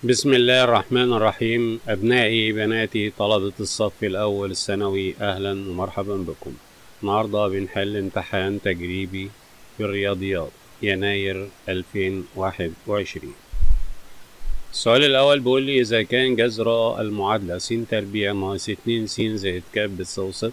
بسم الله الرحمن الرحيم أبنائي بناتي طلبة الصف الأول الثانوي أهلا ومرحبا بكم النهاردة بنحل امتحان تجريبي في الرياضيات يناير 2021 السؤال الأول بيقول لي إذا كان جذر المعادلة س تربيع ناقص 2 س زائد ك بتساوي صفر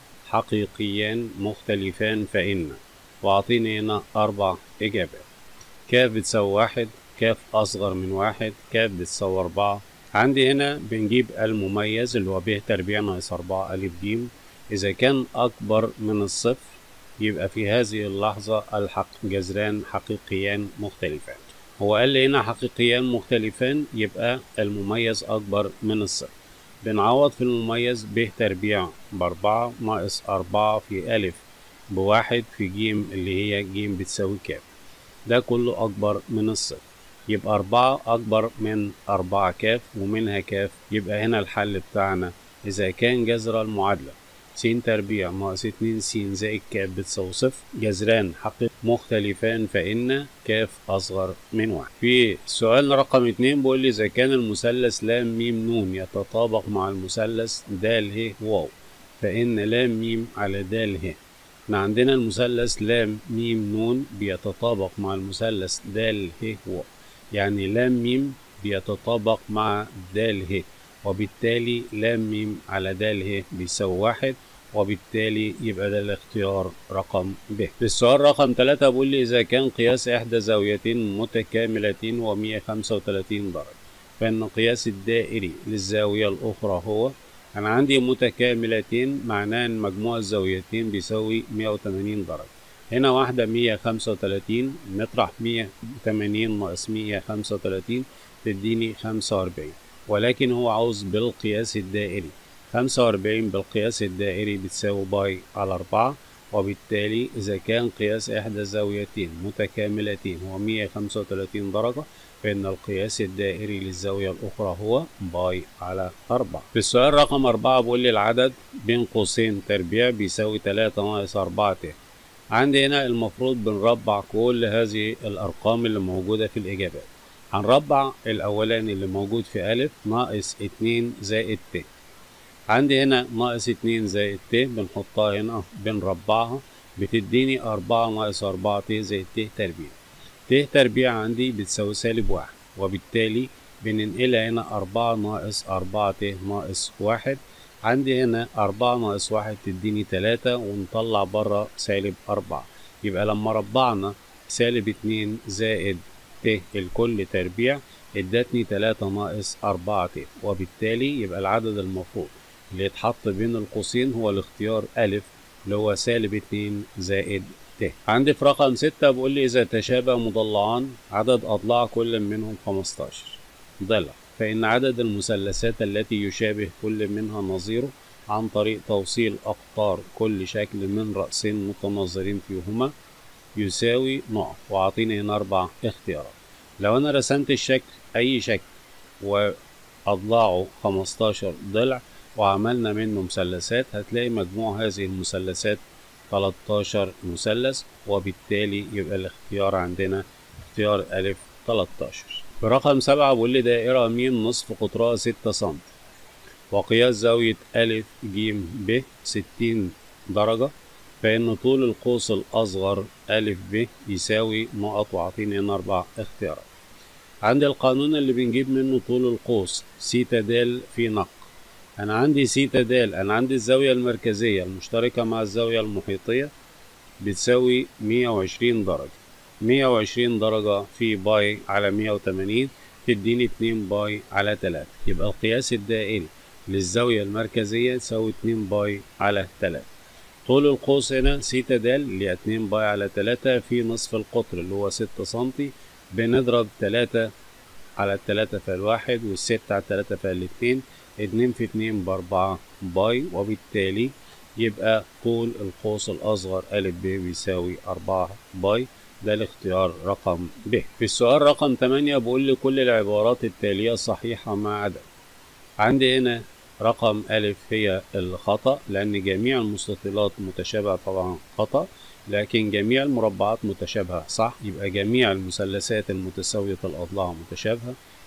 حقيقيان مختلفان فإن وأعطيني هنا أربع إجابات ك بتساوي واحد كاف أصغر من واحد كاف بتساوي أربعة عندي هنا بنجيب المميز اللي هو ب تربيع ناقص أربعة ألف ج إذا كان أكبر من الصفر يبقى في هذه اللحظة الحق جذران حقيقيان مختلفان هو قال لي هنا حقيقيان مختلفان يبقى المميز أكبر من الصفر بنعوض في المميز ب تربيع بأربعة ناقص أربعة في ألف بواحد في ج اللي هي ج بتساوي كام ده كله أكبر من الصفر يبقى أربعة أكبر من أربعة كاف ومنها كاف يبقى هنا الحل بتاعنا إذا كان جذر المعادلة س تربيع ناقص اتنين س زائد كاف بتساوي صفر جذران حقيقي مختلفان فإن كاف أصغر من واحد في سؤال رقم اتنين بيقول لي إذا كان المثلث لام ميم نون يتطابق مع المثلث د ه واو فإن لام ميم على د ه احنا عندنا المثلث لام ميم نون بيتطابق مع المثلث د ه واو يعني لام ميم بيتطابق مع د ه وبالتالي لام ميم على د ه بيساوي واحد وبالتالي يبقى ده الاختيار رقم ب في السؤال رقم 3 بيقول لي إذا كان قياس إحدى زاويتين متكاملتين و 135 درجة فإن قياس الدائري للزاوية الأخرى هو أنا عندي متكاملتين معناه إن مجموع الزاويتين بيساوي 180 درجة هنا واحدة 135 نطرح 180 ناقص 135 تديني 45 ولكن هو عاوز بالقياس الدائري 45 بالقياس الدائري بتساوي باي على 4 وبالتالي إذا كان قياس إحدى الزاويتين متكاملتين هو 135 درجة فإن القياس الدائري للزاوية الأخرى هو باي على 4 في السؤال رقم 4 بيقول لي العدد بين قوسين تربيع بيساوي 3 ناقص 4 ت عندي هنا المفروض بنربع كل هذه الأرقام اللي موجودة في الإجابات هنربع الأولاني اللي موجود في ألف ناقص اتنين زائد ت عندي هنا ناقص اتنين زائد ت بنحطها هنا بنربعها بتديني أربعة ناقص أربعة ت زائد ت تربيع ت تربيع عندي بتساوي سالب واحد وبالتالي بننقلها هنا أربعة ناقص أربعة ت ناقص واحد عندي هنا أربعة ناقص واحد تديني تلاتة ونطلع برا سالب أربعة يبقى لما ربعنا سالب اتنين زائد ت الكل تربيع ادتني تلاتة ناقص أربعة ت وبالتالي يبقى العدد المفروض اللي يتحط بين القوسين هو الاختيار ألف اللي هو سالب اتنين زائد ت عندي في رقم ستة بيقول لي إذا تشابه مضلعان عدد أضلاع كل منهم خمستاشر ضلع فإن عدد المثلثات التي يشابه كل منها نظيره عن طريق توصيل أقطار كل شكل من رأسين متناظرين فيهما يساوي نقط وأعطيني هنا أربع اختيارات لو أنا رسمت الشكل أي شكل وأضلاعه 15 ضلع وعملنا منه مثلثات هتلاقي مجموع هذه المثلثات 13 مثلث وبالتالي يبقى الاختيار عندنا اختيار ألف 13 في رقم سبعة بيقول لي دائرة م نصف قطرها ستة سم وقياس زاوية أ ج ب ستين درجة فإن طول القوس الأصغر أ ب يساوي نقط وعطيني هنا أربع اختيارات عندي القانون اللي بنجيب منه طول القوس سيتا د في نق أنا عندي سيتا د أنا عندي الزاوية المركزية المشتركة مع الزاوية المحيطية بتساوي مية وعشرين درجة مية وعشرين درجة في باي على مية وتمانين تديني اتنين باي على تلاتة يبقى القياس الدائري للزاوية المركزية تساوي اتنين باي على تلاتة طول القوس هنا سيتا د اللي اتنين باي على تلاتة في نصف القطر اللي هو ستة سنتي بنضرب تلاتة على تلاتة في الواحد والستة على تلاتة في الاتنين اتنين في اتنين بأربعة باي وبالتالي يبقى طول القوس الأصغر أ ب بيساوي أربعة باي ده الاختيار رقم ب في السؤال رقم 8 بيقول لي كل العبارات التالية صحيحة ما عدا عندي هنا رقم أ هي الخطأ لأن جميع المستطيلات متشابهة طبعا خطأ لكن جميع المربعات متشابهة صح يبقى جميع المثلثات المتساوية الأضلاع متشابهة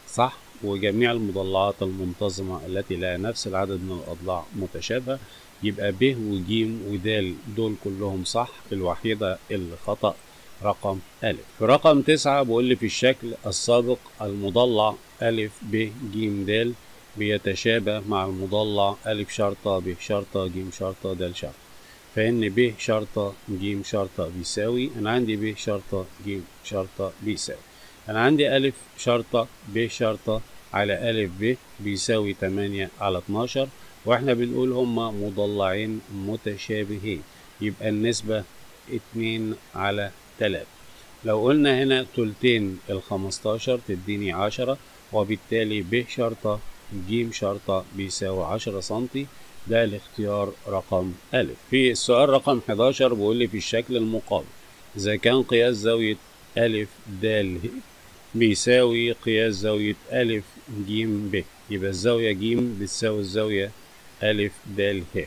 صح وجميع المضلعات المنتظمة التي لها نفس العدد من الأضلاع متشابهة يبقى ب وج ود دول كلهم صح الوحيدة اللي خطأ رقم أ في رقم تسعة بيقول لي في الشكل السابق المضلع أ ب ج د بيتشابه مع المضلع أ شرطة ب شرطة ج شرطة د شرطة فإن ب شرطة ج شرطة بيساوي أنا عندي ب شرطة ج شرطة بيساوي أنا عندي أ شرطة ب شرطة على أ ب بيساوي تمانية على اتناشر وإحنا بنقول هما مضلعين متشابهين يبقى النسبة اتنين على تلاتة لو قلنا هنا تلتين الخمستاشر تديني عشرة وبالتالي ب شرطة ج شرطة بيساوي عشرة سنتي ده الاختيار رقم أ في السؤال رقم 11 بيقول لي في الشكل المقابل إذا كان قياس زاوية أ د ه بيساوي قياس زاوية أ ج ب يبقى الزاوية ج بتساوي الزاوية أ د ه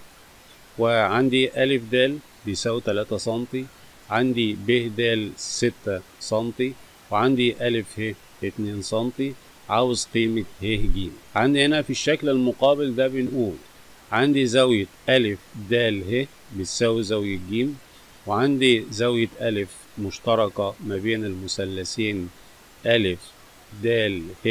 وعندي أ د بيساوي 3 سنتي عندي ب د 6 سنتي وعندي أ ه 2 سنتي عاوز قيمة ه ج عندي هنا في الشكل المقابل ده بنقول عندي زاوية أ د ه بتساوي زاوية ج وعندي زاوية أ مشتركة ما بين المثلثين أ د ه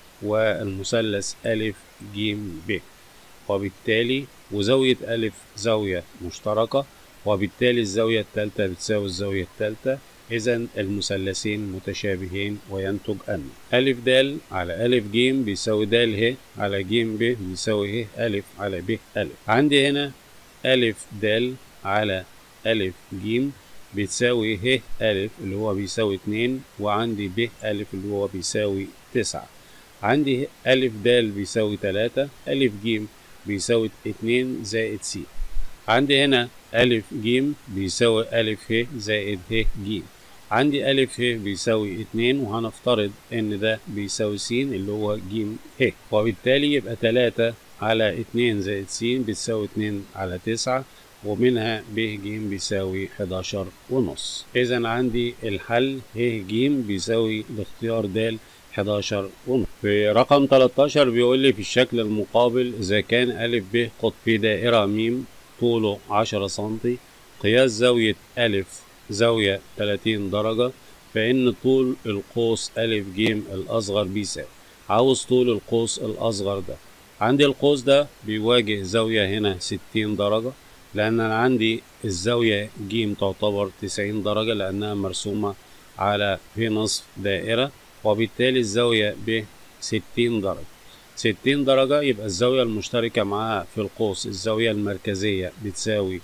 والمثلث أ ج ب وبالتالي وزاوية أ زاوية مشتركة وبالتالي الزاوية الثالثة بتساوي الزاوية الثالثة إذا المثلثين متشابهين وينتج أن أ د على أ ج بيساوي د ه على ج ب بيساوي ه أ على ب أ عندي هنا أ د على أ ج بتساوي ه أ اللي هو بيساوي اتنين وعندي ب أ اللي هو بيساوي تسعة عندي أ د بيساوي تلاتة أ ج بيساوي اتنين زائد س عندي هنا أ ج بيساوي أ ه زائد ه ج عندي أ ه بيساوي اتنين وهنفترض إن ده بيساوي س اللي هو ج ه وبالتالي يبقى تلاتة على اتنين زائد س بتساوي اتنين على تسعة ومنها ب ج بيساوي حداشر ونص إذا عندي الحل ه ج بيساوي الاختيار د 11 ونص في رقم 13 بيقول لي في الشكل المقابل إذا كان أ ب قطبي دائرة م طوله 10 سنتي قياس زاوية أ زاوية 30 درجة فإن طول القوس أ ج الأصغر بيساوي عاوز طول القوس الأصغر ده عندي القوس ده بيواجه زاوية هنا 60 درجة لأن أنا عندي الزاوية ج تعتبر 90 درجة لأنها مرسومة على في نصف دائرة وبالتالي الزاوية ب 60 درجة 60 درجة يبقى الزاوية المشتركة معاها في القوس الزاوية المركزية بتساوي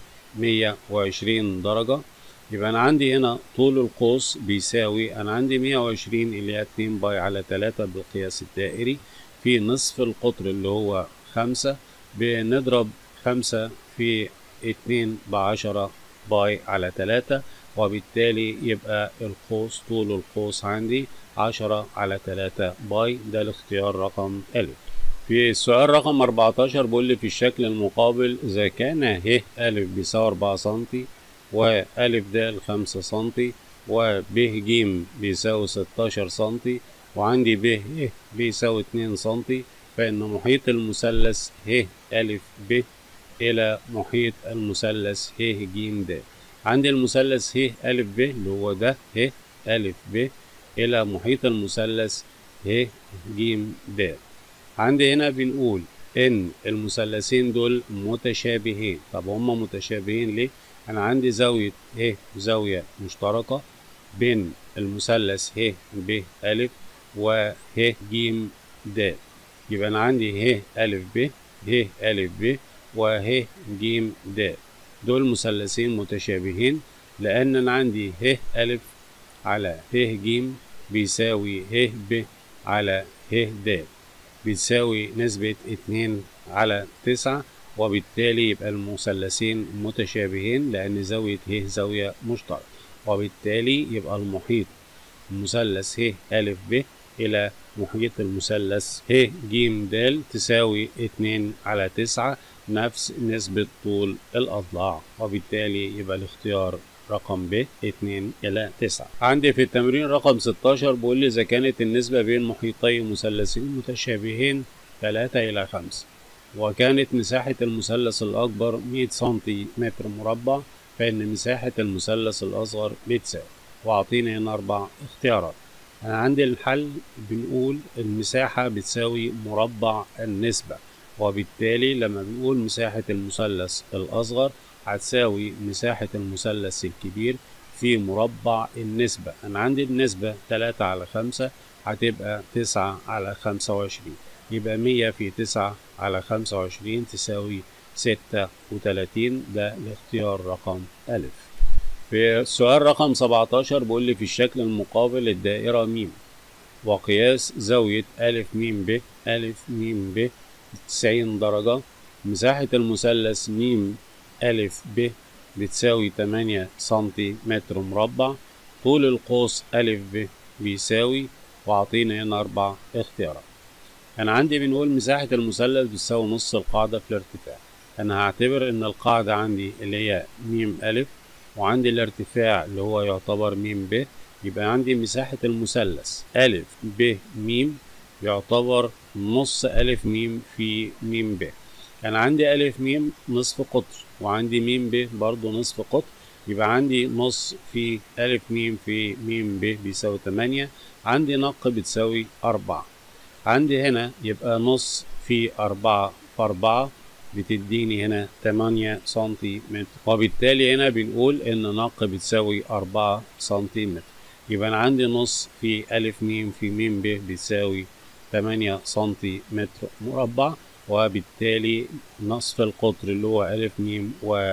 120 درجة يبقى أنا عندي هنا طول القوس بيساوي أنا عندي 120 اللي هي 2 باي على 3 بالقياس الدائري في نصف القطر اللي هو 5 بنضرب 5 في 2 بعشرة باي على 3 وبالتالي يبقى القوس طول القوس عندي عشرة على تلاتة باي ده الاختيار رقم أ في السؤال رقم 14 بيقول لي في الشكل المقابل إذا كان ه أ بيساوي 4 سنتي و أ د 5 سنتي و ب ج بيساوي 16 سنتي وعندي ب ه بيساوي 2 سنتي فإن محيط المثلث ه أ ب إلى محيط المثلث ه ج د عندي المثلث ه أ ب اللي هو ده ه أ ب إلى محيط المثلث ه ج د عندي هنا بنقول إن المثلثين دول متشابهين طب هما متشابهين ليه؟ أنا عندي زاوية ه زاوية مشتركة بين المثلث ه ب أ و ه ج د يبقى أنا عندي ه أ ب ه أ ب و ه ج د دول مثلثين متشابهين لأن أنا عندي ه أ على ه ج بيساوي ه ب على ه د بتساوي نسبة اتنين على تسعة وبالتالي يبقى المثلثين متشابهين لأن زاوية ه زاوية مشتركة وبالتالي يبقى المحيط المثلث ه أ ب إلى محيط المثلث ه ج د تساوي اتنين على تسعة نفس نسبة طول الأضلاع وبالتالي يبقى الاختيار رقم ب 2 إلى 9 عندي في التمرين رقم 16 بيقول لي إذا كانت النسبة بين محيطي مثلثين متشابهين 3 إلى 5 وكانت مساحة المثلث الأكبر 100 سنتيمتر مربع فإن مساحة المثلث الأصغر بتساوي وأعطيني هنا أربع اختيارات أنا عندي الحل بنقول المساحة بتساوي مربع النسبة وبالتالي لما بنقول مساحة المثلث الأصغر هتساوي مساحة المثلث الكبير في مربع النسبة أنا عندي النسبة تلاتة على خمسة هتبقى تسعة على خمسة وعشرين يبقى مية في تسعة على خمسة وعشرين تساوي ستة وتلاتين ده الاختيار رقم ألف في السؤال رقم 17 بيقول لي في الشكل المقابل الدائرة م وقياس زاوية أ م ب أ م ب 90 درجة مساحة المثلث م أ ب بتساوي 8 سنتيمتر مربع طول القوس أ ب بيساوي وأعطينا هنا أربع اختيارات أنا عندي بنقول مساحة المثلث بتساوي نص القاعدة في الارتفاع أنا هعتبر إن القاعدة عندي اللي هي م أ وعندي الارتفاع اللي هو يعتبر م ب يبقى عندي مساحة المثلث أ ب م يعتبر نص أ م في م ب كان عندي أ م نصف قطر وعندي م ب برضو نصف قطر يبقى عندي نص في أ م في م ب بيساوي تمانية عندي نق بتساوي أربعة عندي هنا يبقى نص في أربعة في أربعة بتديني هنا تمانية سنتيمتر وبالتالي هنا بنقول إن نق بتساوي أربعة سنتيمتر يبقى أنا عندي نص في أ م في م ب بتساوي تمانية سنتيمتر مربع وبالتالي نصف القطر اللي هو أ م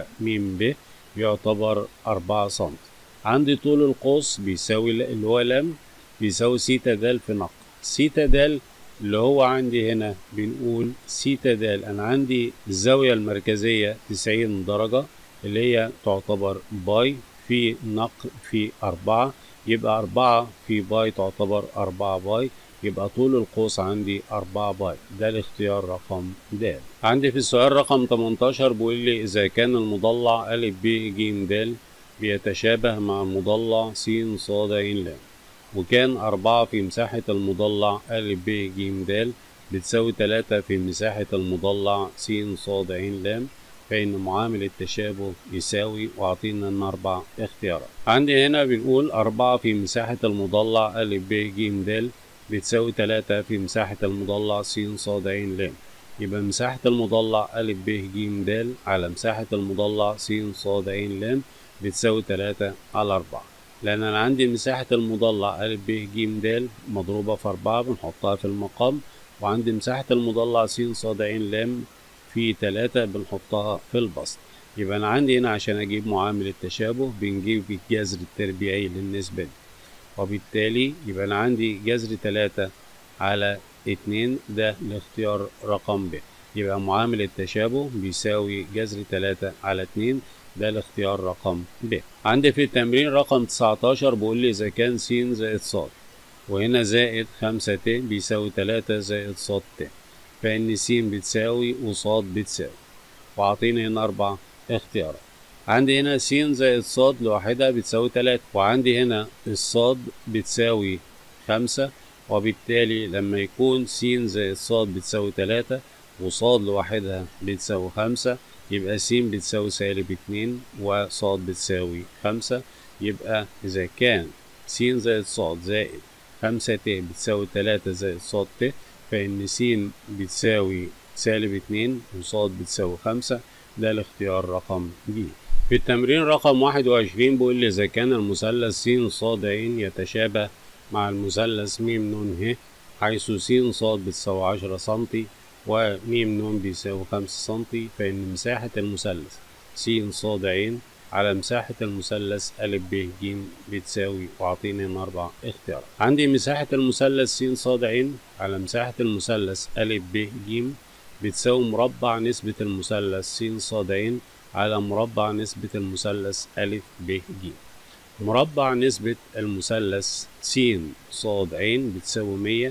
وم ب يعتبر أربعة سنتي عندي طول القوس بيساوي اللي هو لم بيساوي سيتا د في نق سيتا د اللي هو عندي هنا بنقول سيتا د أنا عندي الزاوية المركزية تسعين درجة اللي هي تعتبر باي في نق في أربعة يبقى أربعة في باي تعتبر أربعة باي يبقى طول القوس عندي أربعة باي ده الاختيار رقم د عندي في السؤال رقم 18 بيقول لي إذا كان المضلع أ ب ج د بيتشابه مع المضلع س ص ع ل وكان أربعة في مساحة المضلع أ ب ج د بتساوي تلاتة في مساحة المضلع س ص ع ل فإن معامل التشابه يساوي وأعطينا لنا أربع اختيارات عندي هنا بنقول أربعة في مساحة المضلع أ ب ج د بتساوي تلاتة في مساحة المضلع س ص ع ل يبقى مساحة المضلع أ ب ج د على مساحة المضلع س ص ع ل بتساوي تلاتة على أربعة لأن أنا عندي مساحة المضلع أ ب ج د مضروبة في أربعة بنحطها في المقام وعندي مساحة المضلع س ص ع ل في تلاتة بنحطها في البسط يبقى أنا عندي هنا عشان أجيب معامل التشابه بنجيب الجذر التربيعي للنسبة دي وبالتالي يبقى أنا عندي جذر تلاتة على اتنين ده الاختيار رقم ب يبقى معامل التشابه بيساوي جذر تلاتة على اتنين ده الاختيار رقم ب عندي في التمرين رقم 19 بيقول لي إذا كان س زائد ص وهنا زائد خمسة ت بيساوي تلاتة زائد ص ت فإن س بتساوي وصاد بتساوي وأعطيني هنا أربع اختيارات عندي هنا س زائد ص لوحدها بتساوي تلاتة وعندي هنا الصاد بتساوي خمسة وبالتالي لما يكون س زائد ص بتساوي تلاتة وصاد لوحدها بتساوي خمسة يبقى س بتساوي سالب اتنين وصاد بتساوي خمسة يبقى إذا كان س زائد ص زائد خمسة ت بتساوي تلاتة زائد ص ت فإن س بتساوي سالب اتنين وصاد بتساوي خمسة ده الاختيار رقم ج في التمرين رقم واحد وعشرين بيقول لي إذا كان المثلث س ص ع يتشابه مع المثلث م ن ه حيث س ص بتساوي عشرة سنتي وم ن بيساوي خمسة سنتي فإن مساحة المثلث س ص ع على مساحة المثلث أ ب ج بتساوي وأعطيني هنا أربع اختيارات عندي مساحة المثلث س ص ع على مساحة المثلث أ ب ج بتساوي مربع نسبة المثلث س ص ع على مربع نسبة المثلث أ ب ج مربع نسبة المثلث س ص ع بتساوي مية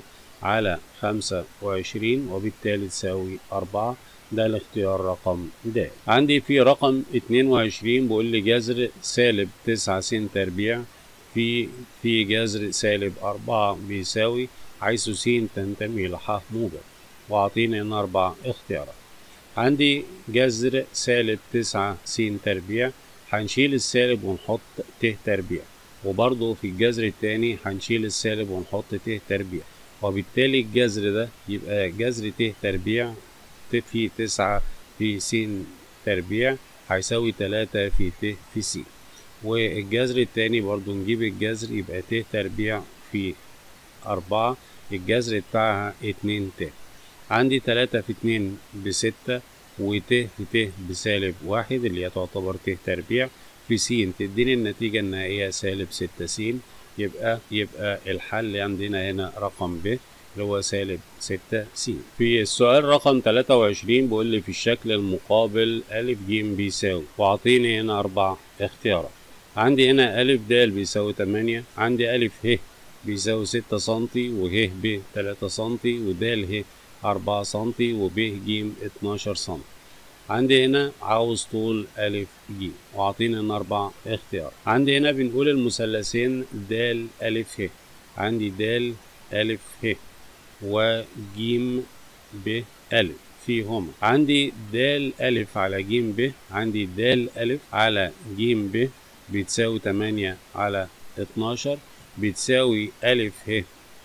على خمسة وعشرين وبالتالي تساوي أربعة ده الاختيار رقم د عندي في رقم اتنين وعشرين بيقول لي جذر سالب تسعة س تربيع في في جذر سالب أربعة بيساوي حيث س تنتمي لح موجب وأعطيني هنا أربع اختيارات عندي جذر سالب تسعة س تربيع هنشيل السالب ونحط ت تربيع وبرضه في الجذر التاني هنشيل السالب ونحط ت تربيع وبالتالي الجذر ده يبقى جذر ت تربيع ت في تسعة في س تربيع هيساوي تلاتة في ت في س والجذر التاني برضه نجيب الجذر يبقى ت تربيع في أربعة الجذر بتاعها اتنين ت عندي تلاتة في اتنين بستة وت في ت بسالب واحد اللي هي تعتبر ت تربيع في س تديني النتيجة النهائية سالب ستة س يبقى يبقى الحل عندنا هنا رقم ب اللي هو سالب ستة س في السؤال رقم تلاتة وعشرين بيقول لي في الشكل المقابل أ ج بيساوي وأعطيني هنا أربع اختيارات عندي هنا أ د بيساوي تمانية عندي أ ه بيساوي ستة سنتي وه ب تلاتة سنتي ود ه أربعة سنتي وب ج اتناشر سنتي عندي هنا عاوز طول أ ج وأعطيني هنا أربع اختيار عندي هنا بنقول المثلثين د أ ه عندي د أ ه وج ب أ فيهما عندي د أ على ج ب عندي د أ على ج ب بتساوي تمانية على اتناشر بتساوي أ ه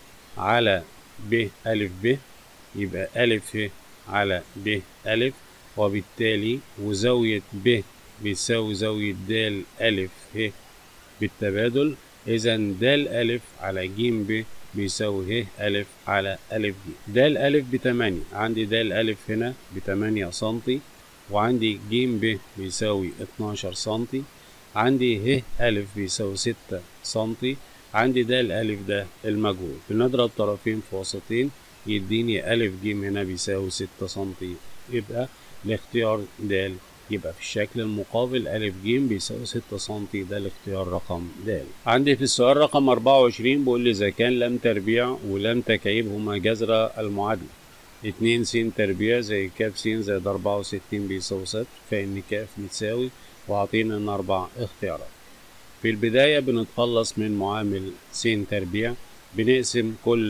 على ب أ ب يبقى أ ه على ب أ وبالتالي وزاوية ب بتساوي زاوية د أ ه بالتبادل إذا د أ على ج ب بيساوي ه أ على أ ج د أ بتمانية عندي د أ هنا بتمانية سنتي وعندي ج ب بيساوي اتناشر سنتي عندي ه أ بيساوي ستة سنتي عندي د أ ده المجهول بنضرب طرفين في وسطين يديني أ ج هنا بيساوي ستة سنتي يبقى الاختيار د يبقى في الشكل المقابل أ ج بيساوي ستة سنتي ده الاختيار رقم د عندي في السؤال رقم أربعة وعشرين بيقول لي إذا كان لم تربيع ولم تكعيب هما جذر المعادلة اتنين س تربيع زي ك س زائد أربعة وستين بيساوي صفر فإن ك بتساوي وأعطينا لنا أربع اختيارات في البداية بنتخلص من معامل س تربيع بنقسم كل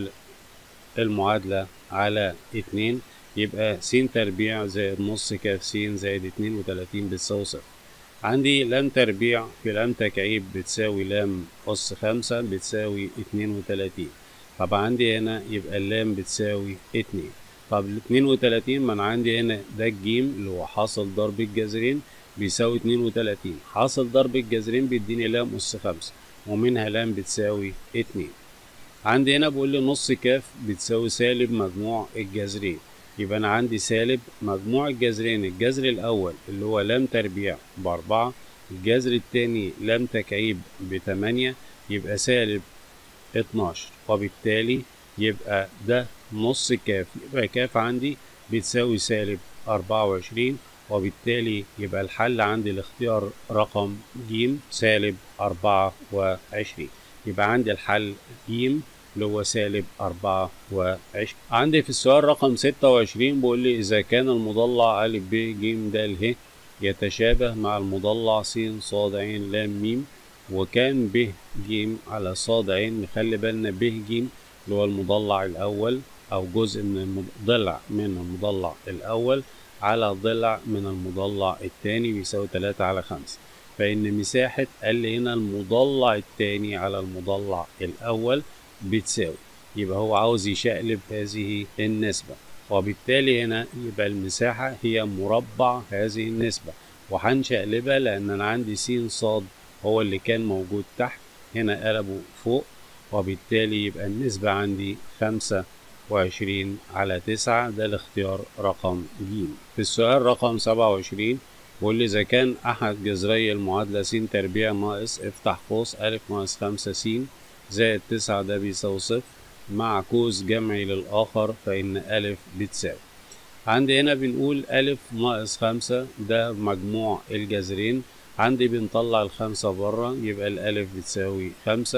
المعادلة على اتنين يبقى س تربيع زائد نص ك س زائد اتنين وتلاتين بتساوي صفر عندي لام تربيع في لام تكعيب بتساوي لام أس خمسة بتساوي اتنين وتلاتين طب عندي هنا يبقى اللام بتساوي اتنين طب الاتنين وتلاتين ما أنا عندي هنا ده الجيم اللي هو حاصل ضرب الجذرين بيساوي اتنين وتلاتين حاصل ضرب الجذرين بيديني لام أس خمسة ومنها لام بتساوي اتنين عندي هنا بقول لي نص كاف بتساوي سالب مجموع الجذرين يبقى أنا عندي سالب مجموع الجذرين الجذر الأول اللي هو لام تربيع بأربعة الجذر التاني لام تكعيب بتمانية يبقى سالب اتناشر وبالتالي يبقى ده نص كاف يبقى كاف عندي بتساوي سالب أربعة وعشرين وبالتالي يبقى الحل عندي الاختيار رقم ج سالب أربعة وعشرين يبقى عندي الحل ج اللي هو سالب أربعة وعشرين عندي في السؤال رقم ستة وعشرين بيقول لي إذا كان المضلع أ ب ج د ه يتشابه مع المضلع س ص ع ل م وكان ب ج على ص ع نخلي بالنا ب ج اللي هو المضلع الأول أو جزء من ضلع من المضلع الأول على ضلع من المضلع الثاني بيساوي تلاتة على خمسة فإن مساحة قال هنا المضلع الثاني على المضلع الأول بتساوي يبقى هو عاوز يشقلب هذه النسبة وبالتالي هنا يبقى المساحة هي مربع هذه النسبة وهنشقلبها لأن أنا عندي س ص هو اللي كان موجود تحت هنا قلبه فوق وبالتالي يبقى النسبة عندي خمسة وعشرين على تسعة ده الاختيار رقم ج في السؤال رقم سبعة وعشرين بيقول لي إذا كان أحد جذري المعادلة س تربيع ناقص افتح قوس أ ناقص خمسة س زائد تسعة ده بيساوي صفر مع قوس جمعي للآخر فإن أ بتساوي عندي هنا بنقول أ ناقص خمسة ده مجموع الجذرين عندي بنطلع الخمسة بره يبقى الألف بتساوي خمسة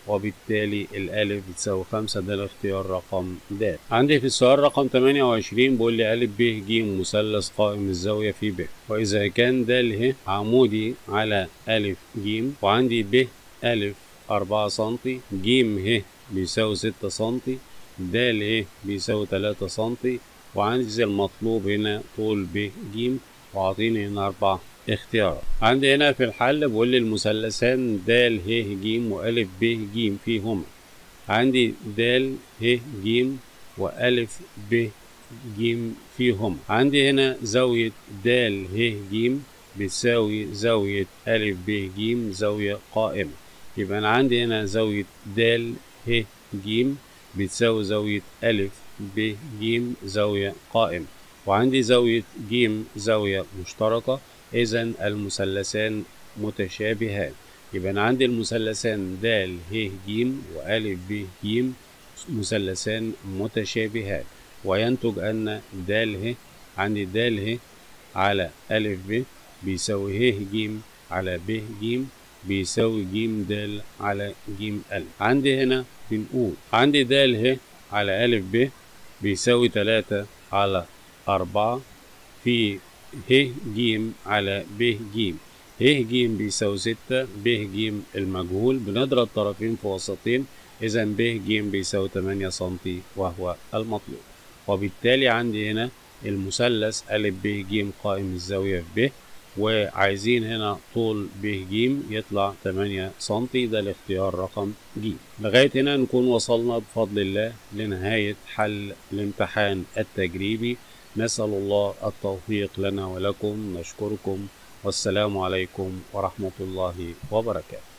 وبالتالي الألف بتساوي خمسة ده الاختيار رقم د عندي في السؤال رقم 28 بيقول لي ألف ب ج مثلث قائم الزاوية في ب وإذا كان د ه عمودي على ألف ج وعندي ب ألف أربعة سنتي ج ه بيساوي ستة سنتي د ه بيساوي تلاتة سنتي وعندي المطلوب هنا طول ب ج وعاطيني هنا أربع اختيارات عندي هنا في الحل بقول لي المثلثان د ه ج وألف ب ج فيهما عندي د ه ج وألف ب ج فيهما عندي هنا زاوية د ه ج بتساوي زاوية ألف ب ج زاوية قائمة يبقى أنا عندي هنا زاوية د ه ج بتساوي زاوية ألف ب ج زاوية قائمة وعندي زاوية ج زاوية مشتركة إذا المثلثان متشابهان يبقى أنا عندي المثلثان د ه ج وألف ب ج مثلثان متشابهان وينتج أن د ه عندي د ه على ألف ب بيساوي ه ج على ب ج بيساوي ج د على ج ألف عندي هنا بنقول عندي د ه على ألف ب بيساوي تلاتة على أربعة في ه ج على ب ج ه ج بيساوي ستة ب ج المجهول بنضرب طرفين في وسطين إذا ب ج بيساوي تمانية سنتي وهو المطلوب وبالتالي عندي هنا المثلث أ ب ج قائم الزاوية في ب وعايزين هنا طول ب ج يطلع 8 سنتي ده الاختيار رقم ج لغاية هنا نكون وصلنا بفضل الله لنهاية حل الامتحان التجريبي نسأل الله التوفيق لنا ولكم نشكركم والسلام عليكم ورحمة الله وبركاته